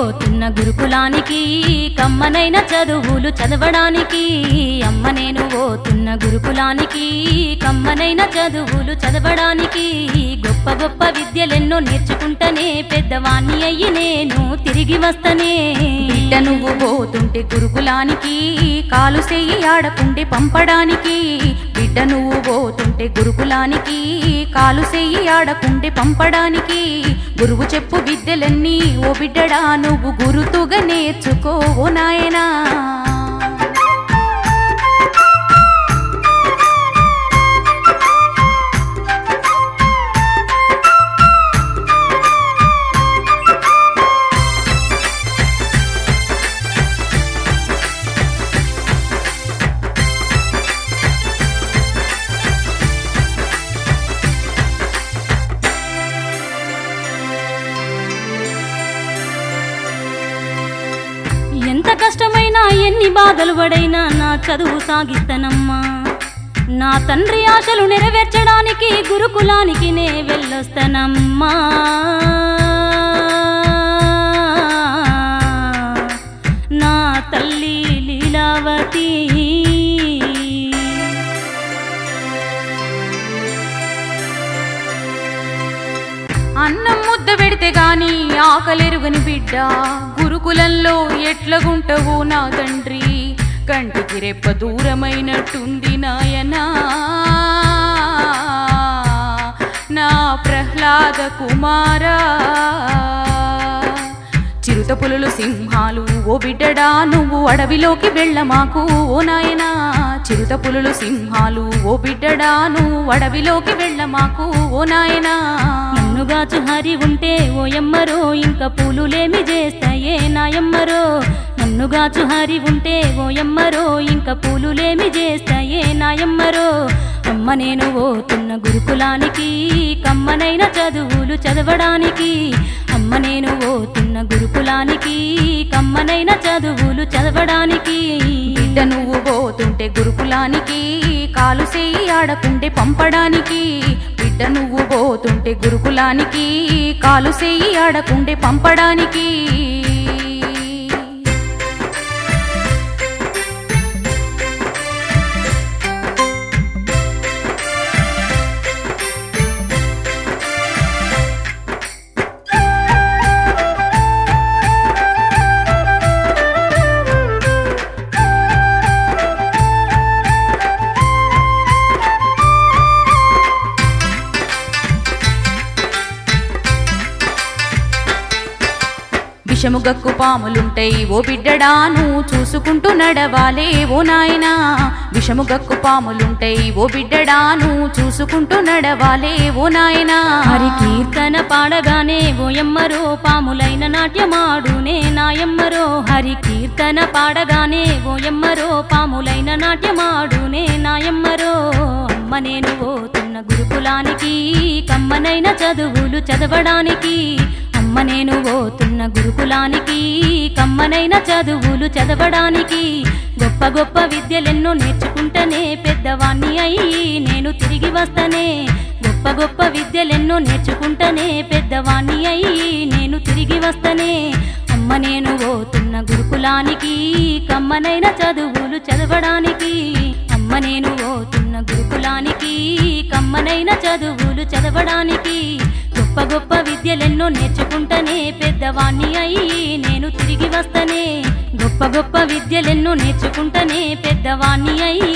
పోతున్న గురుకులానికి కమ్మనైన చదువులు చదవడానికి అమ్మ నేను పోతున్న గురుకులానికి కమ్మనైన చదువులు చదవడానికి గొప్ప గొప్ప విద్యలెన్నో నేర్చుకుంటనే పెద్దవాణ్ణి అయ్యి నేను తిరిగి వస్తనే బిడ్డ నువ్వు పోతుంటే గురుకులానికి కాలు సెయ్యి ఆడకుంటే పంపడానికి బిడ్డ నువ్వు పోతుంటే గురుకులానికి కాలు సెయ్యి ఆడకుంటే పంపడానికి గురువు చెప్పు విద్యలన్నీ ఓ బిడ్డడా నువ్వు గురుతుగా నేర్చుకో ఓ నాయనా ఎంత కష్టమైనా ఎన్ని బాధలు పడైనా నా చదువు సాగిస్తానమ్మా నా తండ్రి ఆశలు నెరవేర్చడానికి గురుకులానికి నే వెళ్ళొస్తానమ్మా నా తల్లి లీలావతి అన్నం ముద్ద పెడితే గాని ఆకలెరుగని బిడ్డ గురుకులంలో ఎట్లగుంటవు నా తండ్రి కంటికి రెప్ప దూరమైనట్టుంది నాయనా నా ప్రహ్లాద కుమారా చిరుత పులులు సింహాలు ఓ బిడ్డడా నువ్వు అడవిలోకి వెళ్ళమాకు ఓ నాయనా చిరుత పులులు సింహాలు ఓ బిడ్డడా నువ్వు అడవిలోకి వెళ్ళమాకు ఓ నాయనా నన్నుగాచు హరి ఉంటే ఓయమ్మరో ఇంకా పూలులేమి చేస్తాయే నాయమ్మరో నన్నుగాచు హరి ఉంటే ఓయమ్మరో ఇంకా పూలులేమి చేస్తాయే నాయమ్మరో అమ్మ నేను పోతున్న గురుకులానికి కమ్మనైన చదువులు చదవడానికి అమ్మ నేను పోతున్న గురుకులానికి కమ్మనైన చదువులు చదవడానికి బిడ్డ నువ్వు పోతుంటే గురుకులానికి కాలు చేయి ఆడకుంటే పంపడానికి బిడ్డ నువ్వు పోతుంటే గురుకులానికి కాలు చేయి ఆడకుంటే పంపడానికి విషము గక్కు పాములుంటాయి ఓ బిడ్డడా నువ్వు చూసుకుంటూ నడవాలే ఓ నాయనా విషము గక్కు పాములుంటాయి ఓ బిడ్డడా నువ్వు చూసుకుంటూ నడవాలే ఓ నాయనా హరి కీర్తన పాడగానే ఓయమ్మరో పాములైన నాట్యమాడునే నాయమ్మరో హరి కీర్తన పాడగానే ఓయమ్మరో పాములైన నాట్యమాడునే నాయమ్మరో అమ్మ నేను పోతున్న గురుకులానికి కమ్మనైన చదువులు చదవడానికి అమ్మ నేను పోతున్న గురుకులానికి కమ్మనైన చదువులు చదవడానికి గొప్ప గొప్ప విద్యలెన్నో నేర్చుకుంటనే పెద్దవాణ్ణి అయ్యి నేను తిరిగి వస్తనే గొప్ప గొప్ప విద్యలెన్నో నేర్చుకుంటనే పెద్దవాణ్ణి అయ్యి నేను తిరిగి వస్తనే అమ్మ నేను పోతున్న గురుకులానికి కమ్మనైన చదువులు చదవడానికి అమ్మ నేను పోతున్న గురుకులానికి కమ్మనైన చదువులు చదవడానికి గొప్ప గొప్ప విద్యలెన్నో నేర్చుకుంటనే పెద్దవాణ్ణి అయ్యి నేను తిరిగి వస్తనే గొప్ప గొప్ప విద్యలెన్నో నేర్చుకుంటనే పెద్దవాణ్ణి అయ్యి